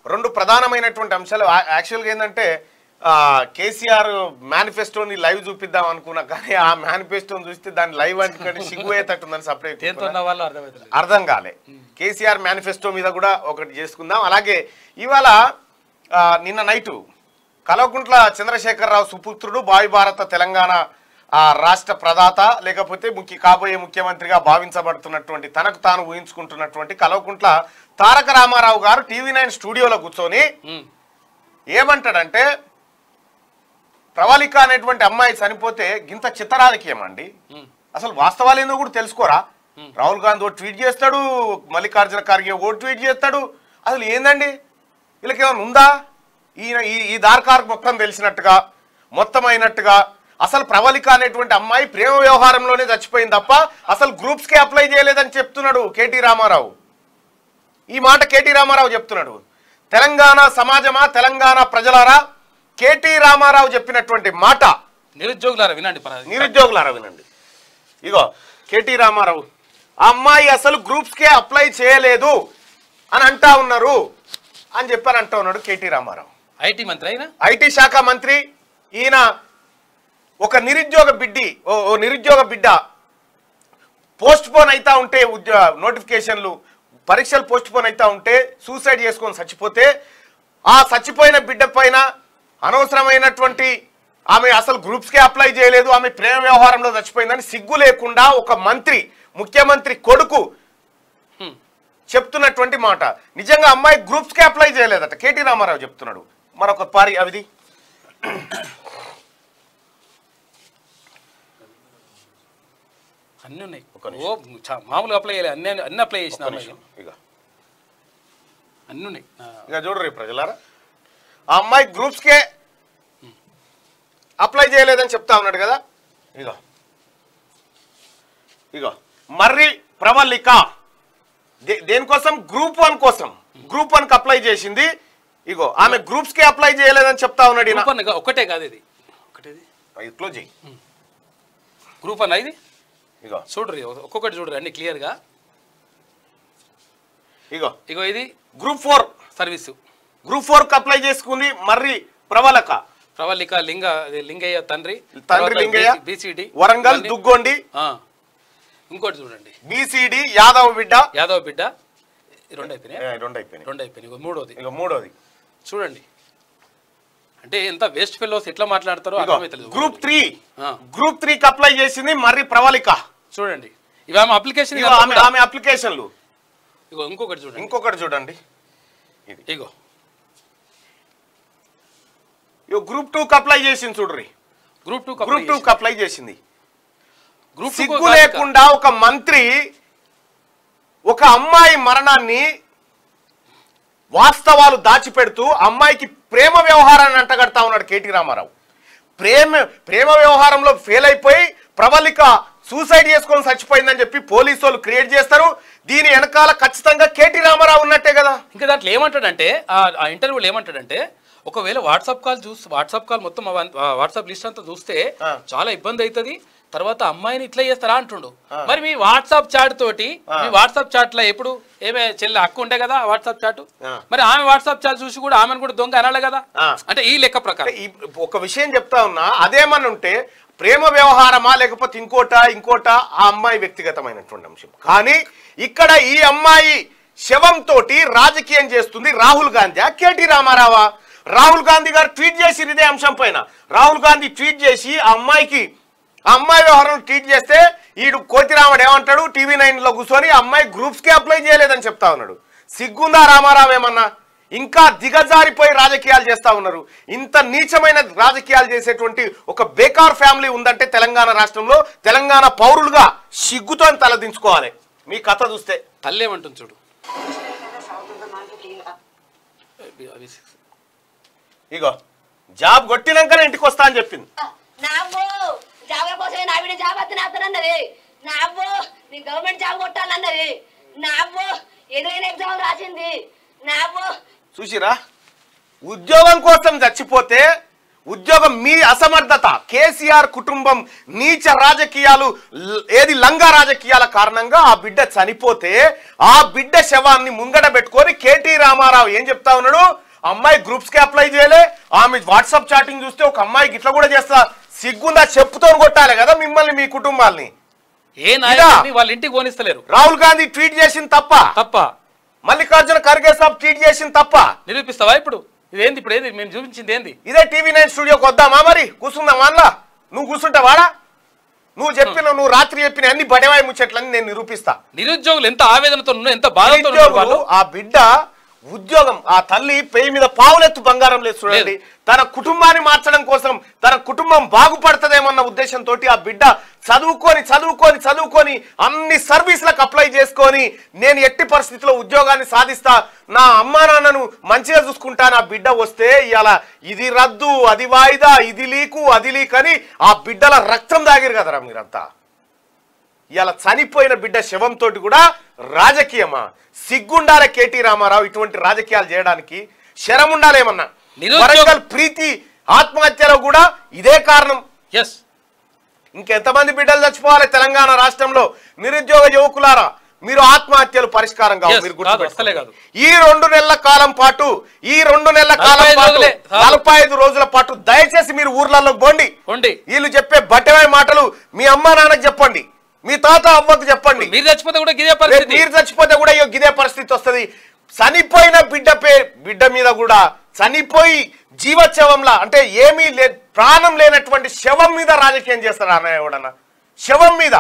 రెండు ప్రధానమైనటువంటి అంశాలు ఆ- యాక్చువల్గా ఏంటంటే ఆ, కేసీఆర్ మేనిఫెస్టోని లైవ్ చూపిద్దాం అనుకున్నా కానీ ఆ మేనిఫెస్టోని చూస్తే దాన్ని లైవ్ అంటే సిగ్గుపోయేటట్టుందని సపరేట్ దేంతో ఉన్న వాళ్ళు అర్థమవుతుంది అర్థం కాలే కేసీఆర్ మేనిఫెస్టో మీద కూడా ఒకటి చేసుకుందాం అలాగే ఇవాళ ఆ, నిన్న నైటు కల్వకుంట్ల చంద్రశేఖరరావు సుపుత్రుడు భావి భారత తెలంగాణ ఆ, రాష్ట్ర ప్రదాత లేకపోతే ముఖ్య కాబోయే ముఖ్యమంత్రిగా భావించబడుతున్నటువంటి తనకు తాను ఊహించుకుంటున్నటువంటి కల్వకుంట్ల తారక రామారావు గారు టీవీ నైన్ స్టూడియోలో కూర్చొని ఉమ్. ఏమంటాడంటే ప్రవళిక అనేటువంటి అమ్మాయి చనిపోతే గింత చిత్తరాజకీయం అండి ఉమ్. అసలు వాస్తవాలు ఏందో కూడా తెలుసుకోరా రాహుల్ గాంధీ ఓ ట్వీట్ చేస్తాడు మల్లికార్జున ఖర్గే ఓ ట్వీట్ చేస్తాడు అసలు ఏందండి వీళ్ళకి ఏమైనా ఉందా ఈయన ఈ ఈ దార్కార్ మొత్తం తెలిసినట్టుగా మొత్తం అయినట్టుగా అసలు ప్రవళిక అనేటువంటి అమ్మాయి ప్రేమ వ్యవహారంలోనే చచ్చిపోయింది తప్ప అసలు గ్రూప్స్కే అప్లై చేయలేదని చెప్తున్నాడు కేటీ రామారావు ఈ మాట కేటీ రామారావు చెప్తున్నాడు తెలంగాణ సమాజమా తెలంగాణ ప్రజలారా కేటీ రామారావు చెప్పినటువంటి మాట నిరుద్యోగులారా వినండి పరా నిరుద్యోగులారా వినండి ఇగో కేటీ రామారావు ఆ అమ్మాయి అసలు గ్రూప్స్కే అప్లై చేయలేదు అని అంటా ఉన్నారు అని చెప్పని అంటా ఉన్నాడు కేటీ రామారావు ఐటీ మంత్రి అయినా ఐటీ శాఖ మంత్రి ఈయన ఒక నిరుద్యోగ బిడ్డి ఓ ఓ నిరుద్యోగ బిడ్డ పోస్ట్ పోన్ అవుతా ఉంటే ఉద్యో నోటిఫికేషన్లు పరీక్షలు పోస్ట్ పోన్ అవుతా ఉంటే సూసైడ్ చేసుకొని చచ్చిపోతే ఆ చచ్చిపోయిన బిడ్డ పైన అనవసరమైనటువంటి ఆమె అసలు గ్రూప్స్కే అప్లై చేయలేదు ఆమె ప్రేమ వ్యవహారంలో చచ్చిపోయిందని సిగ్గు లేకుండా ఒక మంత్రి ముఖ్యమంత్రి కొడుకు హ్మ్. చెప్తున్నటువంటి మాట నిజంగా అమ్మాయి గ్రూప్స్కే అప్లై చేయలేదట కేటీ రామారావు చెప్తున్నాడు మరొక పారి అవిది అన్ని ఉన్నాయి ఒక్క ఓ చా- మామూలుగా అప్లై చేయాలి అన్ని అన్ని అప్లై చేసిన ఒక్క అమ్మాయి. నిమిషం. ఇక అన్ని ఉన్నాయి ఆ, ఇక చూడరు ప్రజలారా ఆ అమ్మాయి గ్రూప్స్కే అప్లై చేయలేదని చెప్తా ఉన్నాడు కదా ఇగో ఇగో మర్రి ప్రవల్లిక దే- దేనికోసం గ్రూప్ వన్ కోసం గ్రూప్ వన్ కి అప్లై చేసింది ఇగో ఆమె గ్రూప్స్ కి అప్లై చేయలేదని చెప్తా ఉన్నాడు ఈయన. గ్రూప్ అన్న కా- ఒకటే కాదు ఇది ఒకటేది ఇది క్లోజ్ చేయి గ్రూప్ అన్న ఇది ఇగో చూడరు ఒక్కొక్కటి చూడరు అన్ని క్లియర్గా ఇగో ఇగో ఇది group four service group four కి అప్లై చేసుకుంది మర్రి ప్రవళక ప్రవళిక లింగ అది లింగయ్య తండ్రి తండ్రి లింగయ్య బీసీడి వరంగల్ దుగ్గొండి ఇంకోటి చూడండి బీసీడి యాదవ్ బిడ్డ యాదవ్ బిడ్డ ఈ రెండు అయిపోయినాయి ఏ, రెండు అయిపోయినాయి రెండు అయిపోయినాయి ఇగో మూడోది ఇక మూడోది చూడండి అంటే ఎంత వేస్ట్ ఫెలోస్ ఎట్లా మాట్లాడతారో ఇగో అర్థమైతలేదు గ్రూప్ త్రీ ఆ. గ్రూప్ త్రీ కి అప్లై చేసింది మర్రి ప్రవళిక చూడండి ఇవి ఆమె అప్లికేషన్ ఇగో ఆమె ఆమె అప్లికేషన్లు ఇగో ఇంకొకటి చూడండి ఇంకొకటి చూడండి ఇగో ఇగో గ్రూప్ టూ కి అప్లై చేసింది చూడ్రి గ్రూప్ టూ గ్రూప్ టూ కి అప్లై చేసింది గ్రూప్ సిగ్గు లేకుండా ఒక మంత్రి ఒక అమ్మాయి మరణాన్ని వాస్తవాలు దాచిపెడుతూ అమ్మాయికి ప్రేమ వ్యవహారాన్ని అంటగడతా ఉన్నాడు కేటీ రామారావు ప్రేమ ప్రేమ వ్యవహారంలో ఫెయిల్ అయిపోయి ప్రబలిక సూసైడ్ చేసుకొని చచ్చిపోయిందని చెప్పి పోలీసు వాళ్ళు క్రియేట్ చేస్తారు దీని వెనకాల ఖచ్చితంగా కేటీ రామారావు ఉన్నట్టే కదా ఇంకా దాంట్లో ఏమంటాడంటే ఆ- ఆ ఇంటర్వ్యూలో ఏమంటాడంటే ఒకవేళ వాట్సాప్ కాల్ చూసి వాట్సాప్ కాల్ మొత్తం అవ- ఆ వాట్సాప్ లిస్ట్ అంతా చూస్తే ఆ. చాలా ఇబ్బంది అవుతుంది తర్వాత అమ్మాయిని ఇట్లా చేస్తారా అంటుండు మరి మీ వాట్సాప్ చాట్ తోటి మీ వాట్సాప్ చాట్ లో ఎప్పుడు ఏమే చెల్లి అక్క ఉండే కదా వాట్సాప్ చాట్ ఆ. మరి ఆమె వాట్సాప్ చాట్ చూసి కూడా ఆమెను కూడా దొంగ అనాలి కదా ఆ. అంటే ఈ లెక్క ప్రకారం అంటే ఈ- ఒక విషయం చెప్తా ఉన్నా అదేమని ఉంటే ప్రేమ వ్యవహారమా లేకపోతే ఇంకోట ఇంకోట ఆ అమ్మాయి వ్యక్తిగతమైనటువంటి అంశం కానీ ఇక్కడ ఈ అమ్మాయి శవం తోటి రాజకీయం చేస్తుంది రాహుల్ గాంధీ కేటీ రామారావా రాహుల్ గాంధీ గారు ట్వీట్ చేసి ఇదే అంశం పైన రాహుల్ గాంధీ ట్వీట్ చేసి ఆ అమ్మాయికి ఆ అమ్మాయి వ్యవహారం ట్వీట్ చేస్తే ఈడు కోతిరాముడు ఏమంటాడు టీవీ నైన్ లో కూర్చొని ఆ అమ్మాయి గ్రూప్స్ కి అప్లై చేయలేదని చెప్తా ఉన్నాడు సిగ్గుందా రామారావు ఏమన్నా ఇంకా దిగజారిపోయి రాజకీయాలు చేస్తా ఉన్నారు ఇంత నీచమైన రాజకీయాలు చేసేటువంటి ఒక బేకార్ ఫ్యామిలీ ఉందంటే తెలంగాణ రాష్ట్రంలో తెలంగాణ పౌరులుగా సిగ్గుతో తలదించుకోవాలి మీ కథ చూస్తే తల్లి ఏమంటుంది చూడు అవి- అవి six. ఇగో జాబ్ కొట్టినాకనే ఇంటికి వస్తా అని చెప్పింది నావ్వు జాబ్ కోసమే నా బిడ్డ జాబ్ అత్తనేస్తానన్నది నావ్వు నీ గవర్నమెంట్ జాబ్ కొట్టాలన్నది నావ్వు ఎదురైన ఎగ్జామ్ రాసింది నావ్వు చూసిరా ఉద్యోగం కోసం చచ్చిపోతే ఉద్యోగం మీ అసమర్థత కేసీఆర్ కుటుంబం నీచ రాజకీయాలు ల- ఏది లంగా రాజకీయాల కారణంగా ఆ బిడ్డ చనిపోతే ఆ బిడ్డ శవాన్ని ముంగట పెట్టుకొని కేటీ రామారావు ఏం చెప్తా ఉన్నాడు అమ్మాయి గ్రూప్స్ కి అప్లై చేయలే ఆమె వాట్సాప్ చాటింగ్ చూస్తే ఒక అమ్మాయికి ఇట్లా కూడా చేస్తా సిగ్గుందా చెప్పుతో కొట్టాలి కదా మిమ్మల్ని మీ కుటుంబాల్ని ఏ నాయకుడిని వాళ్ళ ఇంటికి పోనిస్తలేరు రాహుల్ గాంధీ ట్వీట్ చేసింది తప్ప తప్ప మల్లికార్జున ఖర్గే సాబ్ ట్వీట్ చేసింది తప్ప నిరూపిస్తావా ఇప్పుడు ఇదేంది ఇప్పుడు ఏంది మేము చూపించింది ఏంది ఇదే టీవీ నైన్ స్టూడియోకి వద్దామా మరి కూర్చుందాం అందులో నువ్వు కూర్చుంటావాడా నువ్వు చెప్పిన నువ్వు రాత్రి చెప్పిన అన్ని బడేవాయి ముచ్చట్లని నేను నిరూపిస్తా నిరుద్యోగులు ఎంత ఆవేదనతో ఉన్నారు ఎంత బాధతో ఉన్నారు నిరుద్యోగులు వాళ్ళు ఆ బిడ్డ ఉద్యోగం ఆ తల్లి పేయి మీద పావులెత్తు బంగారం లేదు చూడండి లేదు. తన కుటుంబాన్ని మార్చడం కోసం తన కుటుంబం బాగుపడుతుందేమన్న ఉద్దేశంతో ఆ బిడ్డ చదువుకొని చదువుకొని చదువుకొని అన్ని సర్వీసులకు అప్లై చేసుకొని నేను ఎట్టి పరిస్థితిలో ఉద్యోగాన్ని సాధిస్తా నా అమ్మా నాన్నను మంచిగా చూసుకుంటా నా బిడ్డ వస్తే ఇవాళ ఇది రద్దు అది వాయిదా ఇది లీకు అది లీక్ అని ఆ బిడ్డల రక్తం దాగిరు కదరా మీరంతా ఇలా చనిపోయిన బిడ్డ శవంతో కూడా రాజకీయమా సిగ్గుండాలే కేటీ రామారావు ఇటువంటి రాజకీయాలు చేయడానికి శరం ఉండాలేమన్నా నిరుద్యోగ- వరంగల్ ప్రీతి ఆత్మహత్యలో కూడా ఇదే కారణం ఎస్ ఇంకెంతమంది బిడ్డలు చచ్చిపోవాలి తెలంగాణ రాష్ట్రంలో నిరుద్యోగ యువకులారా మీరు ఆత్మహత్యలు పరిష్కారం కావు Yes, మీరు కాదు, అస్సలే గుర్తుపెట్టుకోండి. కాదు. ఈ రెండు నెలల కాలం పాటు ఈ రెండు నెలల కాలం నలభై ఐదు పాటు రోజులే, చాలు. నలభై ఐదు రోజుల పాటు దయచేసి మీరు ఊర్లలో పోండి కొండి వీళ్ళు చెప్పే బట్టెవాయి మాటలు మీ అమ్మా నాన్నకు చెప్పండి మీ తాత అవ్వకు చెప్పండి మీరు చచ్చిపోతే కూడా ఇదే రేపు పరిస్థితి మీరు చచ్చిపోతే కూడా ఇగో గిదే పరిస్థితి వస్తది చనిపోయిన బిడ్డ పే బిడ్డ మీద కూడా చనిపోయి జీవశవంలా అంటే ఏమీ లే ప్రాణం లేనటువంటి శవం మీద రాజకీయం చేస్తాడు అన్నయ్య ఎవడన్నా శవం మీద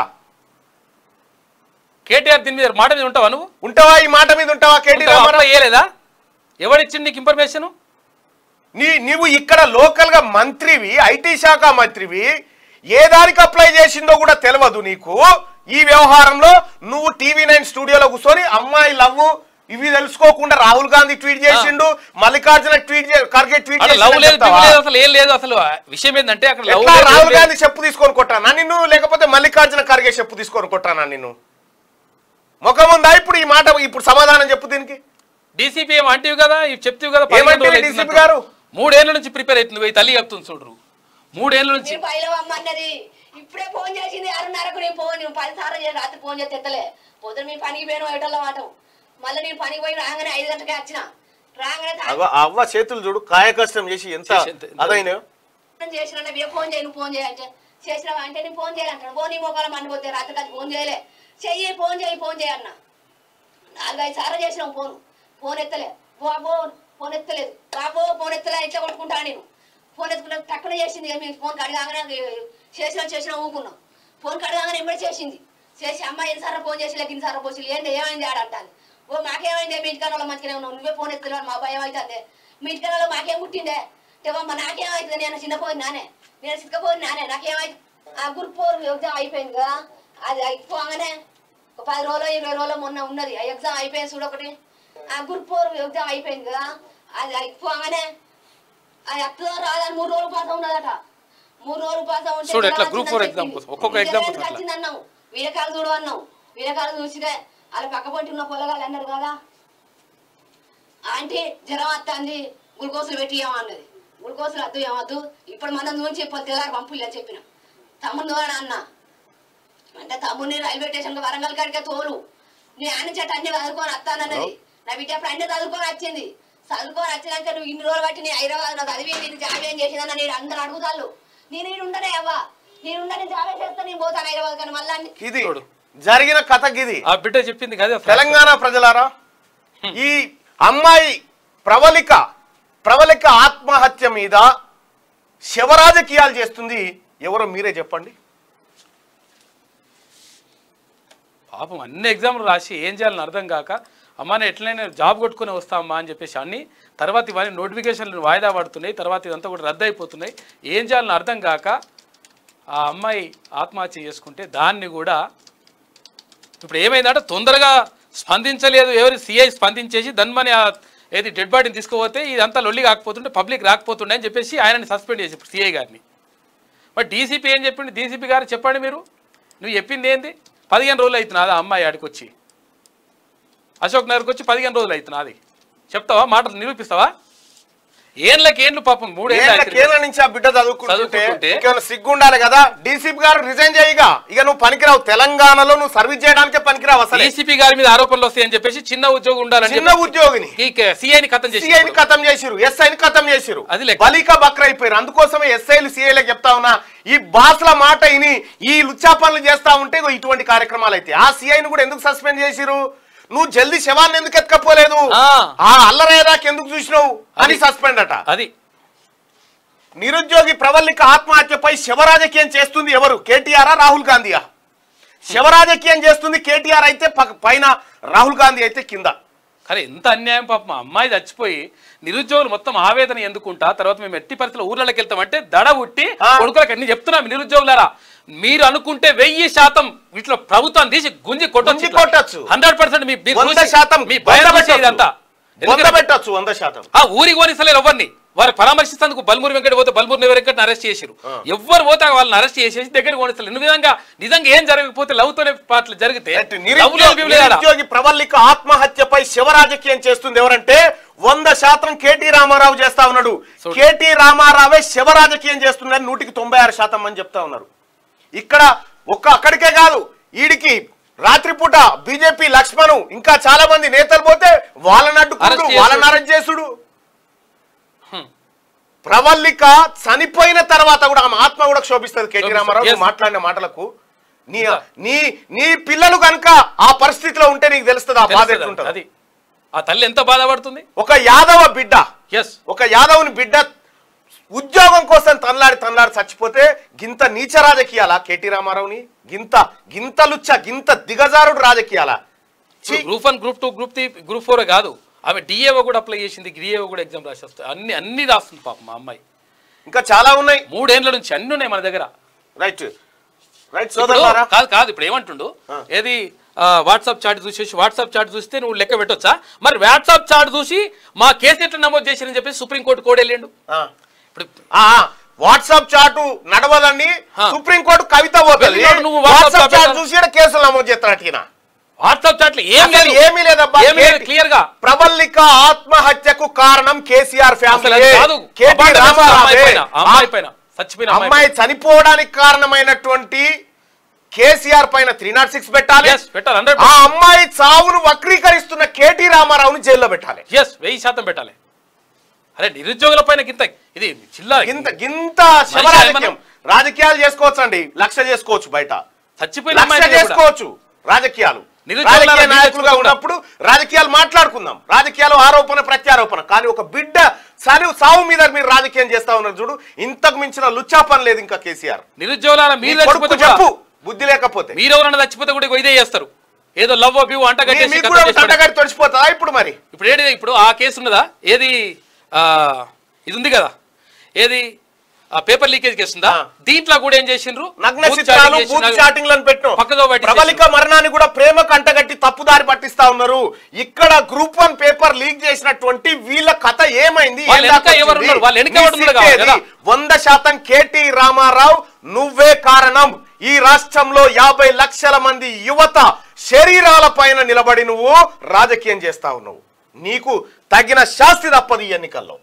కేటీఆర్ దీని మీద మాట మీద ఉంటావా నువ్వు ఉంటావా ఈ మాట మీద ఉంటావా కేటీ ఉంటావా? రామారావు అప్లై చేయలేదా ఎవడిచ్చిండు నీకు ఇన్ఫర్మేషన్ నీ నీవు ఇక్కడ లోకల్ గా మంత్రివి ఐటీ శాఖ మంత్రివి ఏ దానికి అప్లై చేసిందో కూడా తెలియదు నీకు ఈ వ్యవహారంలో నువ్వు టీవీ నైన్ స్టూడియోలో కూర్చొని అమ్మాయి లవ్ ఇవి తెలుసుకోకుండా రాహుల్ గాంధీ ట్వీట్ చేసిండు మల్లికార్జున ట్వీట్ ఖర్గే ట్వీట్ అక్కడ లవ్ లేదు చేసిండు గివ్ లేదు అసలు ఏం లేదు అసలు విషయం ఏంటంటే అక్కడ లవ్ ఎట్లా లేదు, ఏం రాహుల్ లేదు. గాంధీ చెప్పు తీసుకొని కొట్టానా నిన్ను లేకపోతే మల్లికార్జున ఖర్గే చెప్పు తీసుకొని కొట్టానా నిన్ను ముఖం ఉందా ఇప్పుడు ఈ మాట ఇప్పుడు సమాధానం చెప్పు దీనికి డీసీపీ ఏం అంటివి కదా ఇవి చెప్తివి కదా పదిహేను ఏమంటివి రోజులు DCP అవుతుందంట. గారు? మూడేళ్ల నుంచి ప్రిపేర్ అవుతుంది ఈ తల్లి చెప్తుంది చూడరు మూడేళ్ల నుంచి మీరు పైలవమ్మన్నది ఇప్పుడే ఫోన్ చేసింది ఆరున్నరకు నేను ఫోన్ నేను పది సార్లు చేసి రాత్రి ఫోన్ చేస్తే ఎత్తలే పొద్దున మీ పనికి పోయిన ఎటల్లో మాట మళ్ళీ నేను పనికి పోయి రాగానే ఐదు గంటలకే వచ్చిన రాగానే అవ్వ అవ్వ చేతులు చూడు కాయ కష్టం చేసి ఎంత చేసి ఎంత- ఎంత- అదైనా ఫోన్ చేసిన మీరు ఫోన్ చేయి నువ్వు ఫోన్ చేయాలంటే చేసినావా అంటే నేను ఫోన్ చేయాలంటాను ఫోన్ నీ మొక్కల మండిపోతే రాత్రి కాదు ఫోన్ చేయలే చెయ్యి ఫోన్ చేయి ఫోన్ చేయన్న నాలుగైదు సార్లు చేసినావు ఫోన్ ఫోన్ ఎత్తలే బాబో ఫోన్ ఎత్తలేదు బాబో ఫోన్ ఎత్తలే ఇట్లా కొట్టుకుంటా నేను ఫోన్ ఎత్తుకున్నా టక్కున చేసింది ఇక మేము ఫోన్ కడగానే చేసిన చేసిన ఊకున్నాం ఫోన్ కడగానే ఎంబడి చేసింది చేసి అమ్మాయి ఎన్నిసార్లు ఫోన్ చేసి లేక ఇన్నిసార్లు పోసి ఏంటి ఏమైంది ఆడ అంటాను ఓ మాకేమైంది మీ ఇంటికాడ వాళ్ళు మంచిగానే ఉన్నావు నువ్వే ఫోన్ ఎత్తలేవు మా భయం అవుతుంది మీ ఇంటికాడ వాళ్ళు మాకేం పుట్టిందే తెవమ్మ నాకేమైతుంది నేను చిన్నపోయి నానే నేను సిక్కపోయి నానే నాకేమైంది ఆ గ్రూప్ ఫోర్ ఎగ్జామ్ అయిపోయింది కదా అది అయిపోగానే ఒక పది రోజులు ఇరవై రోజులు మొన్న ఉన్నది ఆ ఎగ్జామ్ అయిపోయింది చూడు ఒకటి ఆ గ్రూప్ ఫోర్ ఎగ్జామ్ అయిపోయింది కదా అది అయిపోగానే అది అత్తదో రాదని మూడు రోజులు పాస్ ఉన్నదట మూడు రోజులు పాస్ ఉంటే చూడు ఎట్లా ఇలా group four వచ్చిందని exam చెప్పింది. కోసం, ఒక్కొక్క నీకు exam ఎందుకు కోసం అట్లా. వచ్చింది అన్నావు వీరకాలు చూడు అన్నావు వీరకాలు చూసితే వాళ్ళ పక్క పొంటి ఉన్న పొలగాలు అన్నారు కదా ఆంటీ జ్వరం వస్తుంది గ్లూకోజులు పెట్టి అన్నది గ్లూకోజులు వద్దు ఏమద్దు ఇప్పుడు మనం చూసి చెప్పాలి తెల్లారి పంపులే అని చెప్పిన తమ్ముడు ద్వారా అన్న అంటే తమ్ముడిని రైల్వే స్టేషన్ వరంగల్ కాడికే తోలు నీ ఆయన చెట్టు అన్ని చదువుకొని వస్తానన్నది నా బిడ్డ అప్పుడు అన్ని చదువుకొని వచ్చింది చదువుకొని వచ్చినాక నువ్వు ఇన్ని రోజులు బట్టి నీ హైదరాబాద్ నా చదివి నేను జాబ్ ఏం చేసిందని నేను అందరూ అడుగుతాళ్ళు నేను ఈడు ఉండనే అవ్వా నేను ఉండని జాబ్ చేస్తా నేను పోతాను హైదరాబాద్ కానీ మళ్ళీ అన్ని- ఇది చూడు. జరిగిన కథ గిది ఆ బిడ్డ చెప్పింది కదా అసలు. తెలంగాణ ప్రజలారా ఈ అమ్మాయి ప్రవళిక ప్రవళిక ఆత్మహత్య మీద శవరాజకీయాలు చేస్తుంది ఎవరో మీరే చెప్పండి పాపం అన్ని ఎగ్జామ్లు రాసి ఏం చేయాలని అర్థం కాక అమ్మ నేను ఎట్లయినా జాబ్ కొట్టుకుని వస్తామా అని చెప్పేసి అన్ని తర్వాత ఇవన్నీ నోటిఫికేషన్లు వాయిదా పడుతున్నాయి తర్వాత ఇదంతా కూడా రద్దు అయిపోతున్నాయి ఏం చేయాలని అర్థం కాక ఆ అమ్మాయి ఆత్మహత్య చేసుకుంటే దాన్ని కూడా ఇప్పుడు ఏమైందంటే తొందరగా స్పందించలేదు ఎవరు సిఐ స్పందించేసి ధన్మని ఆ ఏది డెడ్ బాడీని తీసుకుపోతే ఇదంతా లొల్లి కాకపోతుంటే పబ్లిక్ రాకపోతుండే అని చెప్పేసి ఆయనని సస్పెండ్ చేసి సిఐ గారిని మరి డీసీపీ ఏం చెప్పిండు డీసీపీ గారు చెప్పండి మీరు నువ్వు చెప్పింది ఏంది పదిహేను రోజులు అవుతున్నా ఆ అమ్మాయి ఆడికి వచ్చి అశోక్ నగర్కి వచ్చి పదిహేను రోజులు అవుతున్నా అది చెప్తావా మాటలు నిరూపిస్తావా ఏళ్ళకి ఏళ్ళు పాపం మూడేళ్ళు ఏళ్ళ కేళ్ళ నుంచి ఆ బిడ్డ చదువుకుంటుంటే చదువుకుంటుంటే ఇంకేమైనా సిగ్గు ఉండాలి కదా డీసీపీ గారు రిజైన్ చేయగా ఇక నువ్వు పనికిరావు తెలంగాణలో నువ్వు సర్వీస్ చేయడానికే పనికిరావు అసలు డీసీపీ గారి మీద ఆరోపణలు వస్తాయని చెప్పేసి చిన్న ఉద్యోగం ఉండాలని చిన్న ఉద్యోగిని సిఐని ఖతం చేసి సిఐని ఖతం చేసిరు ఎస్ఐని ఖతం చేసిరు అది లెక్క. బలిక బక్ర అయిపోయారు అందుకోసమే ఎస్ఐలు సిఐలకు చెప్తా ఉన్నా ఈ బాస్ల మాట ఇని ఈ లుచ్చా పనులు చేస్తా ఉంటే ఇగో ఇటువంటి కార్యక్రమాలు అయితే ఆ సిఐని కూడా ఎందుకు సస్పెండ్ చేసిరు నువ్వు జల్దీ శవాన్ని ఎందుకు ఎత్తుకపోలేదు ఆ. ఆ అల్లరేదాకి ఎందుకు చూసినావు అని అది. సస్పెండ్ అట అది నిరుద్యోగి ప్రవల్లిక ఆత్మహత్యపై శవరాజకీయం చేస్తుంది ఎవరు కేటీఆర్ రాహుల్ గాంధీయా శవరాజకీయం చేస్తుంది కేటీఆర్ అయితే పక్క- పైన రాహుల్ గాంధీ అయితే కింద కానీ ఎంత అన్యాయం పాపం మా అమ్మాయి చచ్చిపోయి నిరుద్యోగులు మొత్తం ఆవేదన ఎందుకుంటా తర్వాత మేము ఎట్టి పరిస్థితుల్లో ఊర్లలోకి వెళ్తామంటే దడ ఉట్టి ఆ. కొడుకులకి అన్ని చెప్తున్నాం నిరుద్యోగులారా మీరు అనుకుంటే వెయ్యి శాతం వీటిలో ప్రభుత్వం తీసి గుంజి గుంజి కొట్టొచ్చు. హండ్రెడ్ పర్సెంట్ మీ మీరు వంద చూసి- శాతం మీ భయం వంద చూసి ఇదంతా పెట్టొచ్చు. వంద ఎందుకంటే పెట్టొచ్చు వంద శాతం ఆ ఊరికి పోనిస్తలేరు ఎవరిని వారు పరామర్శిస్తేందుకు బల్మూరి వెంకట పోతే బల్మూరి వెంకటని అరెస్ట్ చేశారు ఎవ్వరు పోతే వాళ్ళని అరెస్ట్ చేసేసి దగ్గరికి పోనిస్తలేరు ఈ విధంగా నిజంగా ఏం జరగకపోతే లవ్ తోనే పాటలు జరిగితే అటు love లో నిరుద్యోగి people లేరా? నిరుద్యోగి ప్రవల్లిక ఆత్మహత్యపై శివరాజకీయం చేస్తుంది ఎవరంటే వంద శాతం కేటీ రామారావు చేస్తా ఉన్నాడు చూడు. కేటీ రామారావే శివరాజకీయం చేస్తుందని నూటికి తొంభై ఆరు శాతం అని చెప్తా ఉన్నారు ఇక్కడ ఒక్క అక్కడికే కాదు ఈడికి రాత్రిపూట బీజేపీ లక్ష్మణు ఇంకా చాలా మంది నేతలు పోతే వాళ్ళని అడ్డుకుంటూ అరెస్ట్ చేసుడు. వాళ్ళని అరెస్ట్ చేసుడు హ్మ్. ప్రవల్లిక చనిపోయిన తర్వాత కూడా ఆమె ఆత్మ కూడా క్షోభిస్తుంది కేటీ క్షోభిస్తుంది. రామారావు Yes. నువ్వు మాట్లాడిన మాటలకు నీ ఇంకా. నీ నీ పిల్లలు కనుక ఆ పరిస్థితిలో ఉంటే నీకు తెలుస్తుంది ఆ బాధ తెలుస్తది ఎట్లుంటుంది అది ఆ తల్లి ఎంత బాధపడుతుంది ఒక యాదవ బిడ్డ ఎస్ ఒక యాదవుని బిడ్డ ఉద్యోగం కోసం తనలాడి తనలాడి చచ్చిపోతే గింత నీచ రాజకీయాలా కేటీ రామారావుని గింత గింత లుచ్చ గింత దిగజారుడు రాజకీయాలా ఛీ! Group one group two group three group four కాదు ఆమె డిఏఓ కూడా అప్లై చేసింది డిఏఓ కూడా ఎగ్జామ్ రాసి వస్తుంది అన్ని అన్ని రాస్తుంది పాపం మా అమ్మాయి ఇంకా చాలా ఉన్నాయి మూడేండ్ల నుంచి అన్ని ఉన్నాయి మన దగ్గర రైట్ రైట్ ఇప్పుడు సోదరులారా కాదు కాదు ఇప్పుడు ఏమంటుండు ఆ. ఏది వాట్సాప్ చాట్ చూసేసి వాట్సాప్ చాట్ చూస్తే నువ్వు లెక్క పెట్టొచ్చా మరి వాట్సాప్ చాట్ చూసి మా కేసు ఎట్లా నమోదు చేసిరని చెప్పి సుప్రీంకోర్టు కోడ్ వెళ్ళిండు ఆ. ఇప్పుడు ఆ, వాట్సాప్ చాటు నడవదని ఆ. సుప్రీంకోర్టు కవిత పోతుంది వెళ్ళినాడు నువ్వు వాట్సాప్ వాట్సాప్ చాట్ చాట్ చూసి ఈడ కేసులు నమోదు చేస్తారట ఈయన. వాట్సాప్ చాట్లు ఏం అసలు లేదు ఏమీ లేదబ్బా ఏమీ లేదు కేటీ- క్లియర్ గా ప్రబల్లిక ఆత్మహత్యకు కారణం కేసీఆర్ అసలు ఫ్యామిలీ అది కాదు కేటీ అపార్థం చేసిన అమ్మాయి రామారావే. పైన, ఆ అమ్మాయి పైన చచ్చిపోయిన అమ్మాయి అమ్మాయి చనిపోవడానికి కారణమైనటువంటి కేసీఆర్ పైన త్రీ నాట్ సిక్స్ పెట్టాలి Yes, పెట్టాలి, 100%. ఆ అమ్మాయి చావును వక్రీకరిస్తున్న కేటీ రామారావుని జైల్లో పెట్టాలి ఎస్ వెయ్యి శాతం పెట్టాలి అరే నిరుద్యోగుల పైన గింత ఇది చిల్లర గింత గింత శవ రాజకీయం రాజకీయాలు చేసుకోవచ్చు అండి లక్ష చేసుకోవచ్చు బయట చచ్చిపోయిన లక్ష అమ్మాయి మీద కూడా. చేసుకోవచ్చు రాజకీయాలు నిరుద్యోగుల రాజకీయ మీద నాయకులుగా కూడా. ఉన్నప్పుడు రాజకీయాలు మాట్లాడుకుందాం రాజకీయాలు ఆరోపణ ప్రత్యారోపణ కానీ ఒక బిడ్డ సాలి సావు మీద మీరు రాజకీయం చేస్తా ఉన్నారు చూడు ఇంతకు మించిన లుచ్చా పని లేదు ఇంకా కేసీఆర్ నిరుద్యోగుల నీ మీరు కొడుకు చచ్చిపోతే చెప్పు కూడా- బుద్ధి లేకపోతే మీరు ఎవరైనా చచ్చిపోతే కూడా ఇగో ఇదే చేస్తారు ఏదో లవ్ వ్యూ అంట మీ- కట్టేసి మీకు కథ కూడా చేసి పడేస్తారు. తండగడి తొడిచిపోతుందా ఇప్పుడు మరి ఇప్పుడు ఏంటి ఇప్పుడు ఆ కేసు ఉన్నదా ఏది ఆ, ఇది ఉంది కదా ఏది ఆ పేపర్ లీకేజ్ కేసు ఉందా ఆ. దీంట్లో కూడా ఏం చేసిండ్రు నగ్న బూత్ చిత్రాలు చాటింగ్ బూత్ చేసినారు. చాటింగ్ లను పెట్టినాం పక్కదో బయట ప్రబలిక మరణాన్ని కూడా ప్రేమ కంటగట్టి తప్పుదారి పట్టిస్తా ఉన్నారు ఇక్కడ గ్రూప్ వన్ పేపర్ లీక్ చేసినటువంటి వీళ్ళ కథ ఏమైంది వాళ్ళ ఏం వెనక దాకా ఎవరు వచ్చింది? ఉన్నారు? వాళ్ళ వెనక నీ ఎవరు ఉన్నారు సిక్కేది కదా? వంద శాతం కేటీ రామారావు నువ్వే కారణం ఈ రాష్ట్రంలో యాభై లక్షల మంది యువత శరీరాల పైన నిలబడి నువ్వు రాజకీయం చేస్తా ఉన్నావు నీకు తగిన శాస్తి తప్పదు ఈ ఎన్నికల్లో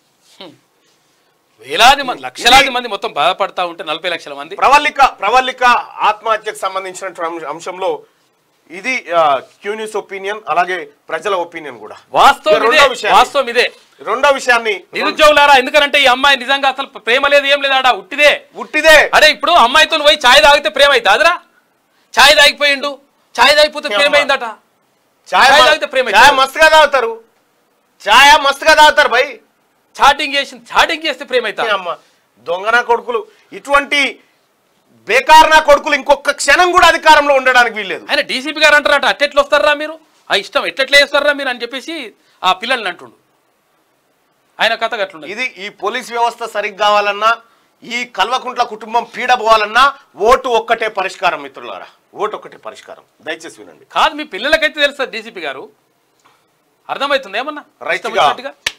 వేలాది మంది లక్షలాది మంది మొత్తం బాధపడతా ఉంటే నలభై లక్షల మంది ప్రవల్లిక ప్రవల్లిక ఆత్మహత్యకు సంబంధించినటువంటి అంశ- అంశంలో ఇది క్యూ న్యూస్ ఒపీనియన్ అలాగే ప్రజల ఒపీనియన్ కూడా వాస్తవం ఇక ఇదే రెండో విషయాన్ని- వాస్తవం ఇదే రెండో విషయాన్ని నిరుద్యోగులారా ఎందుకంటే ఈ అమ్మాయి నిజంగా అసలు ప్రేమ లేదు ఏం లేదు ఆడ ఉట్టిదే ఉట్టిదే అరే ఇప్పుడు అమ్మాయితో పోయి ఛాయ్ తాగితే ప్రేమ అవుతుంది అదిరా ఛాయ్ తాగిపోయిండు ఛాయ్ తాగిపోతే ప్రేమ ఏమ్మా? అయిందట చాయ్ చాయ్ మ- తాగితే ప్రేమ చాయ్ అవుతుంది. మస్తుగా తాగుతారు చాయ్ మస్తుగా తాగుతారు భయ్ చాటింగ్ చేసి చాటింగ్ చేస్తే ప్రేమ అవుతా అమ్మ దొంగన కొడుకులు ఇటువంటి బేకార్ నా కొడుకులు ఇంకొక క్షణం కూడా అధికారంలో ఉండడానికి వీల్లేదు ఆయన డీసీపీ గారు అంటారట అట్టెట్లు వస్తారా మీరు ఆ ఇష్టం ఎట్టెట్లా వేస్తారా మీరు అని చెప్పేసి ఆ పిల్లల్ని అంటుండు ఆయన కథ గట్లుండదు ఇది ఈ పోలీస్ వ్యవస్థ సరిగ్గా కావాలన్నా ఈ కల్వకుంట్ల కుటుంబం పీడ పోవాలన్నా ఓటు ఒక్కటే పరిష్కారం మిత్రులారా ఓటు ఒక్కటే పరిష్కారం దయచేసి వినండి కాదు మీ పిల్లలకైతే తెలుస్తుంది డీసీపీ గారు అర్థమవుతుంది ఏమన్నా రైతుగా ఇష్టం వచ్చినట్టుగా?